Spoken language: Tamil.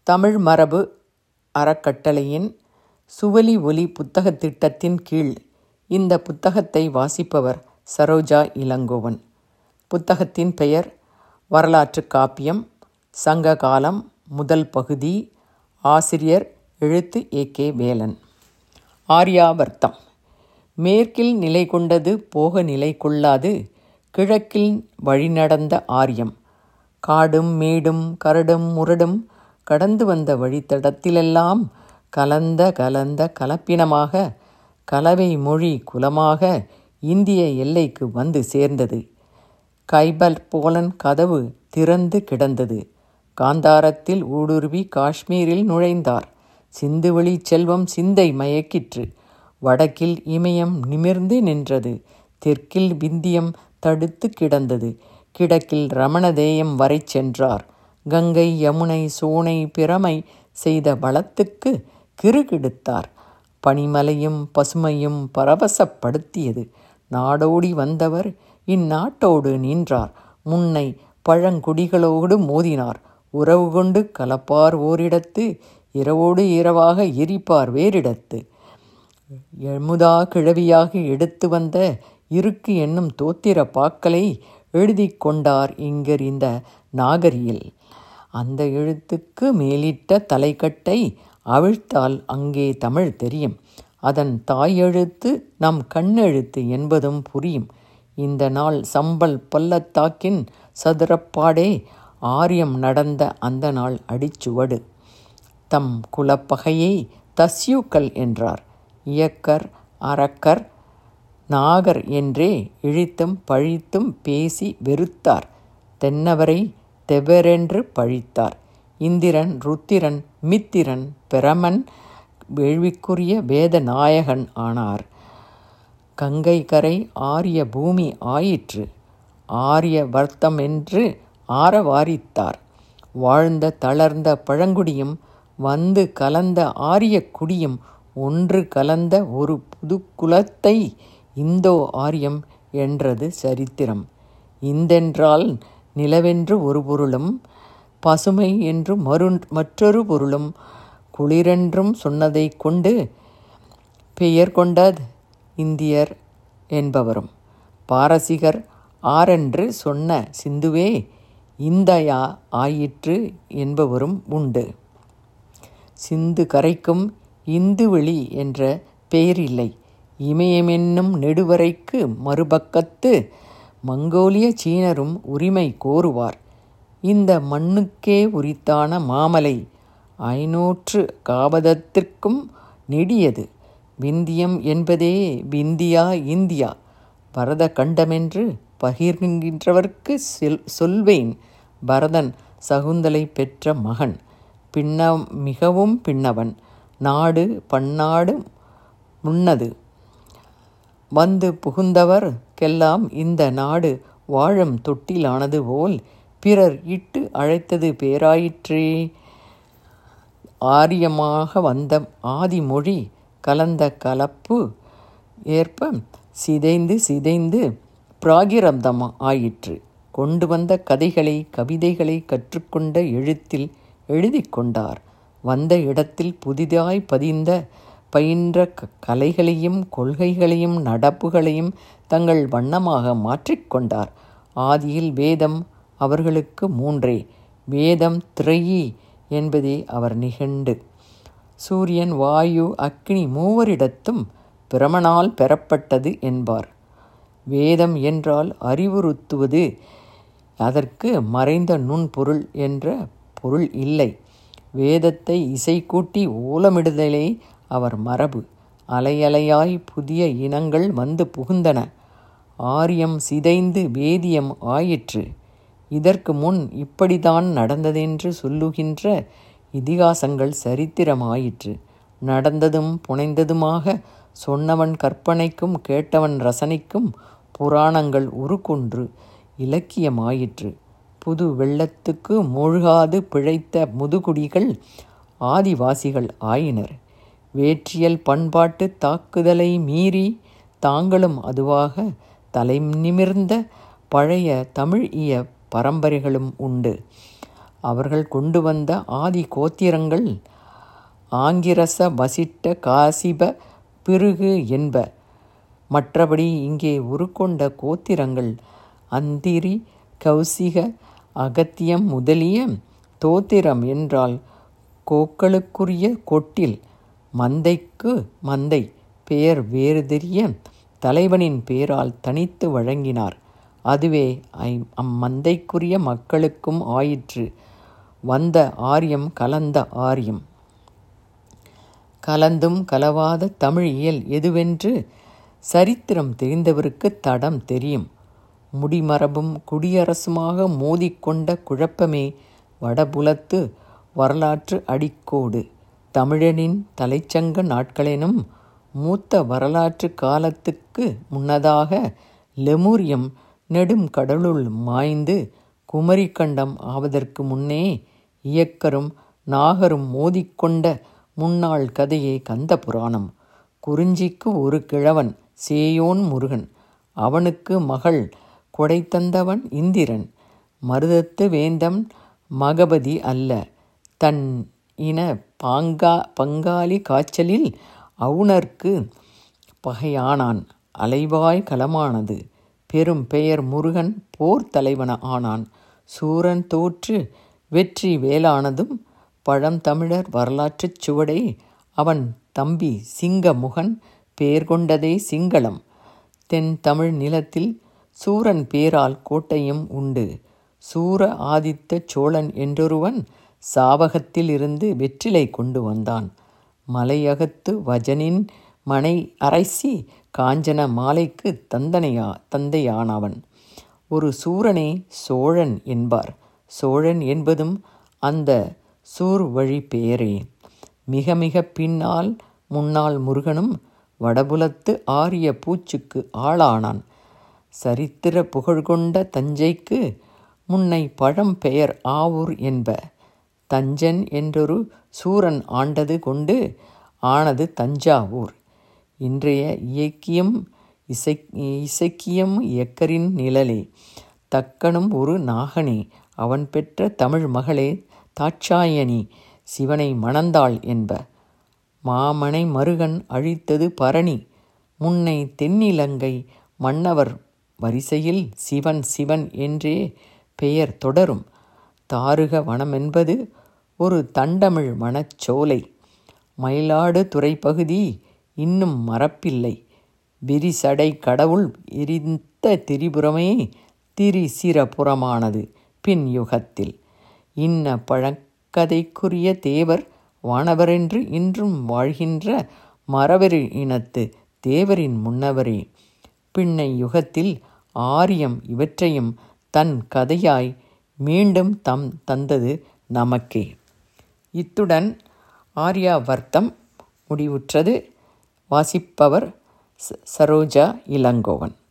தமிழ் மரபு அறக்கட்டளையின் சுவலி ஒலி புத்தகத் திட்டத்தின் கீழ் இந்த புத்தகத்தை வாசிப்பவர் சரோஜா இளங்கோவன் புத்தகத்தின் பெயர் வரலாற்றுக் காப்பியம் சங்க காலம் முதல் பகுதி ஆசிரியர் எழுத்து ஏ கே வேலன் ஆர்யாவர்த்தம் மேற்கில் நிலை கொண்டது போக நிலை கொள்ளாது கிழக்கில் வழிநடந்த ஆரியம் காடும் மேடும் கரடும் முரடும் கடந்து வந்த வழித்தடத்திலெல்லாம் கலந்த கலந்த கலப்பினமாக கலவை மொழி குலமாக இந்திய எல்லைக்கு வந்து சேர்ந்தது கைபர் போலன் கதவு திறந்து கிடந்தது காந்தாரத்தில் ஊடுருவி காஷ்மீரில் நுழைந்தார் சிந்துவெளி செல்வம் சிந்தை மயக்கிற்று வடக்கில் இமயம் நிமிர்ந்து நின்றது தெற்கில் விந்தியம் தடுத்து கிடந்தது கிழக்கில் ரமணதேயம் வரை சென்றார் கங்கை யமுனை சோனை பிரமை செய்த வளத்துக்கு கிருகிடுத்தார் பனிமலையும் பசுமையும் பரவசப்படுத்தியது நாடோடி வந்தவர் இந்நாட்டோடு நின்றார் முன்னை பழங்குடிகளோடு மோதினார் உறவு கொண்டு கலப்பார் ஓரிடத்து இரவோடு இரவாக எரிப்பார் வேறிடத்து எமுதா கிழவியாக எடுத்து வந்த இருக்கு என்னும் தோத்திர பாக்களை எழுதி கொண்டார் இங்கறிந்த நாகரியில் அந்த எழுத்துக்கு மேலிட்ட தலைக்கட்டை அவிழ்த்தால் அங்கே தமிழ் தெரியும் அதன் தாயெழுத்து நம் கண்ணெழுத்து என்பதும் புரியும் இந்த நாள் சம்பல் பள்ளத்தாக்கின் சதுரப்பாடே ஆரியம் நடந்த அந்த நாள் அடிச்சுவடு தம் குலப்பகையை தஸ்யூக்கள் என்றார் இயக்கர் அரக்கர் நாகர் என்றே இழித்தும் பழித்தும் பேசி வெறுத்தார் தென்னவரை தெவரென்று பழித்தார் இந்திரன் ருத்திரன் மித்திரன் பிரமன் வேள்விக்குரிய வேத நாயகன் ஆனார் கங்கை கரை ஆரிய பூமி ஆயிற்று ஆரிய வர்த்தம் என்று ஆரவாரித்தார் வாழ்ந்த தளர்ந்த பழங்குடியும் வந்து கலந்த ஆரிய குடியும் ஒன்று கலந்த ஒரு புது குலத்தை இந்தோ ஆரியம் என்றது சரித்திரம் இந்தென்றால் நிலவென்று ஒரு பொருளும் பசுமை என்று மறு மற்றொரு பொருளும் குளிரென்றும் சொன்னதை கொண்டு பெயர் கொண்ட இந்தியர் என்பவரும் பாரசீகர் ஆரென்று சொன்ன சிந்துவே இந்தயா ஆயிற்று என்பவரும் உண்டு சிந்து கரைக்கும் இந்துவெளி என்ற பெயர் இல்லை இமயமென்னும் நெடுவரைக்கு மறுபக்கத்து மங்கோலிய சீனரும் உரிமை கோருவார் இந்த மண்ணுக்கே உரித்தான மாமலை ஐநூற்று காபதத்திற்கும் நெடியது விந்தியம் என்பதே விந்தியா இந்தியா பரத கண்டமென்று பகிர்கின்றவர்க்கு செல் சொல்வேன் பரதன் சகுந்தலை பெற்ற மகன் பின்ன மிகவும் பின்னவன் நாடு பன்னாடு முன்னது வந்து புகுந்தவர்க்கெல்லாம் இந்த நாடு வாழும் தொட்டிலானது போல் பிறர் இட்டு அழைத்தது பேராயிற்றே ஆரியமாக வந்த ஆதிமொழி கலந்த கலப்பு ஏற்ப சிதைந்து சிதைந்து பிராகிரந்தம் ஆயிற்று கொண்டு வந்த கதைகளை கவிதைகளை கற்றுக்கொண்ட எழுத்தில் எழுதி கொண்டார் வந்த இடத்தில் புதிதாய் பதிந்த பயின்ற கலைகளையும் கொள்கைகளையும் நடப்புகளையும் தங்கள் வண்ணமாக மாற்றிக்கொண்டார் ஆதியில் வேதம் அவர்களுக்கு மூன்றே வேதம் திரையி என்பதே அவர் நிகண்டு சூரியன் வாயு அக்னி மூவரிடத்தும் பிரமனால் பெறப்பட்டது என்பார் வேதம் என்றால் அறிவுறுத்துவது அதற்கு மறைந்த நுண்பொருள் என்ற பொருள் இல்லை வேதத்தை இசை கூட்டி ஓலமிடுதலே அவர் மரபு அலையலையாய் புதிய இனங்கள் வந்து புகுந்தன ஆரியம் சிதைந்து வேதியம் ஆயிற்று இதற்கு முன் இப்படித்தான் நடந்ததென்று சொல்லுகின்ற இதிகாசங்கள் சரித்திரமாயிற்று நடந்ததும் புனைந்ததுமாக சொன்னவன் கற்பனைக்கும் கேட்டவன் ரசனைக்கும் புராணங்கள் உருக்கொன்று இலக்கியமாயிற்று புது வெள்ளத்துக்கு மூழ்காது பிழைத்த முதுகுடிகள் ஆதிவாசிகள் ஆயினர் வேற்றியல் பண்பாட்டு தாக்குதலை மீறி தாங்களும் அதுவாக தலை நிமிர்ந்த பழைய தமிழ் இய பரம்பரைகளும் உண்டு அவர்கள் கொண்டு வந்த ஆதி கோத்திரங்கள் ஆங்கிரச வசிட்ட காசிப பிருகு என்ப மற்றபடி இங்கே உருக்கொண்ட கோத்திரங்கள் அந்திரி கௌசிக அகத்தியம் முதலிய தோத்திரம் என்றால் கோக்களுக்குரிய கொட்டில் மந்தைக்கு மந்தை பெயர் வேறு தெரிய தலைவனின் பெயரால் தனித்து வழங்கினார் அதுவே அம்மந்தைக்குரிய மக்களுக்கும் ஆயிற்று வந்த ஆரியம் கலந்த ஆரியம் கலந்தும் கலவாத தமிழ் இயல் எதுவென்று சரித்திரம் தெரிந்தவருக்கு தடம் தெரியும் முடிமரபும் குடியரசுமாக மோதிக்கொண்ட குழப்பமே வடபுலத்து வரலாற்று அடிக்கோடு தமிழனின் தலைச்சங்க நாட்களெனும் மூத்த வரலாற்று காலத்துக்கு முன்னதாக லெமூரியம் நெடும் கடலுள் மாய்ந்து குமரிக்கண்டம் ஆவதற்கு முன்னே இயக்கரும் நாகரும் மோதிக்கொண்ட முன்னாள் கதையே கந்த புராணம் குறிஞ்சிக்கு ஒரு கிழவன் சேயோன் முருகன் அவனுக்கு மகள் கொடை தந்தவன் இந்திரன் மருதத்து வேந்தம் மகபதி அல்ல தன் இன பாங்கா பங்காளி காய்ச்சலில் அவுணர்க்கு பகையானான் அலைவாய் களமானது பெரும் பெயர் முருகன் போர் தலைவன ஆனான் சூரன் தோற்று வெற்றி வேலானதும் பழந்தமிழர் வரலாற்றுச் சுவடே அவன் தம்பி சிங்கமுகன் பெயர் கொண்டதே சிங்களம் தென் தமிழ் நிலத்தில் சூரன் பேரால் கோட்டையும் உண்டு சூர ஆதித்த சோழன் என்றொருவன் சாவகத்தில் இருந்து வெற்றிலை கொண்டு வந்தான் மலையகத்து வஜனின் மனை அரைசி காஞ்சன மாலைக்கு தந்தனையா தந்தையானவன் ஒரு சூரனே சோழன் என்பார் சோழன் என்பதும் அந்த சூர் வழி பெயரே மிக மிக பின்னால் முன்னாள் முருகனும் வடபுலத்து ஆரிய பூச்சுக்கு ஆளானான் சரித்திர புகழ்கொண்ட தஞ்சைக்கு முன்னை பழம் பெயர் ஆவூர் என்ப தஞ்சன் என்றொரு சூரன் ஆண்டது கொண்டு ஆனது தஞ்சாவூர் இன்றைய இயக்கியம் இசை இசக்கியம் இயக்கரின் நிழலே தக்கனும் ஒரு நாகனே அவன் பெற்ற தமிழ் மகளே தாட்சாயணி சிவனை மணந்தாள் என்ப மாமனை மருகன் அழித்தது பரணி முன்னை தென்னிலங்கை மன்னவர் வரிசையில் சிவன் சிவன் என்றே பெயர் தொடரும் தாருக வனமென்பது ஒரு தண்டமிழ் மணச்சோலை மயிலாடு துறைப்பகுதி இன்னும் மறப்பில்லை விரிசடை கடவுள் எரிந்த திரிபுரமே திரிசிரபுரமானது பின் யுகத்தில் இன்ன பழக்கதைக்குரிய தேவர் வானவரென்று இன்றும் வாழ்கின்ற மரவரி இனத்து தேவரின் முன்னவரே பின்னை யுகத்தில் ஆரியம் இவற்றையும் தன் கதையாய் மீண்டும் தம் தந்தது நமக்கே இத்துடன் ஆர்யாவர்த்தம் முடிவுற்றது வாசிப்பவர் சரோஜா இளங்கோவன்